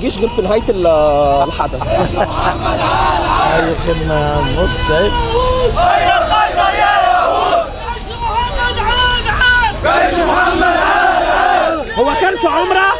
يجيش غير في نهايه ال- الحدث اي خدمه يا عم بص شايف هو كان في عمره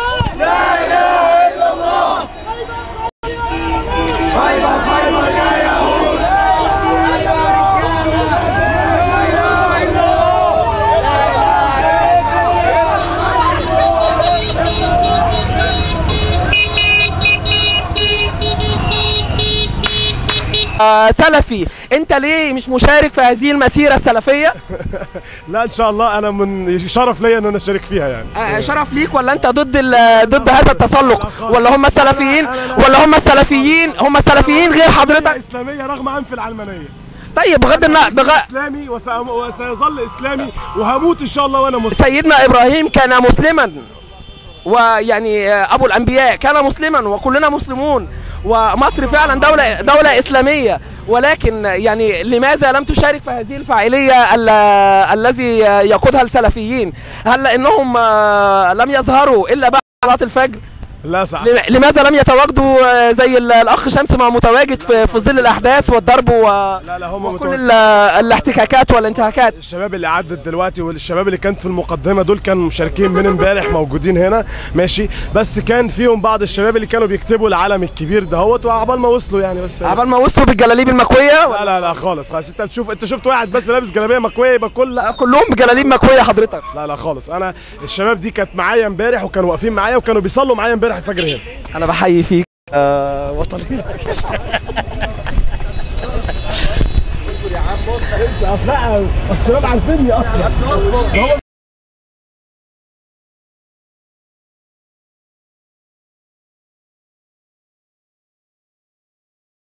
آه سلفي انت ليه مش مشارك في هذه المسيره السلفيه لا ان شاء الله انا من شرف ليا ان انا اشارك فيها يعني آه شرف ليك ولا انت ضد ال- ضد هذا التسلق ولا هم السلفيين ولا هم السلفيين هم السلفيين غير حضرتك اسلاميه رغم انف العلمانيه طيب بغض النظر بغ... اسلامي وس- وسيظل اسلامي وهموت ان شاء الله وانا مسلم سيدنا ابراهيم كان مسلما ويعني آه، ابو الانبياء كان مسلما وكلنا مسلمون ومصر فعلا دوله دوله اسلاميه ولكن يعني لماذا لم تشارك في هذه الفاعليه ال- الذي يقودها السلفيين؟ هل انهم آه، لم يظهروا الا بعد صلاه الفجر؟ لا سع... لم- لماذا لم يتواجدوا آه، زي ال- الاخ شمس ما متواجد في في ظل الاحداث والضرب و... لا لا هم وكل متواجد. ال- الاحتكاكات والانتهاكات الشباب اللي عدت دلوقتي والشباب اللي كانت في المقدمه دول كانوا مشاركين من امبارح موجودين هنا ماشي بس كان فيهم بعض الشباب اللي كانوا بيكتبوا العلم الكبير دهوت وعبال ما وصلوا يعني بس عبال ما وصلوا بالجلاليب المكويه لا لا لا خالص خالص انت بتشوف انت شفت واحد بس لابس جلابيه مكويه يبقى كل لا كلهم بجلاليب مكويه حضرتك لا لا خالص انا الشباب دي كانت معايا امبارح وكانوا واقفين معايا وكانوا بيصلوا معايا امبارح الفجر هنا انا بحيي فيك آه وطني اصل لا اصل الشباب عارفيني اصلا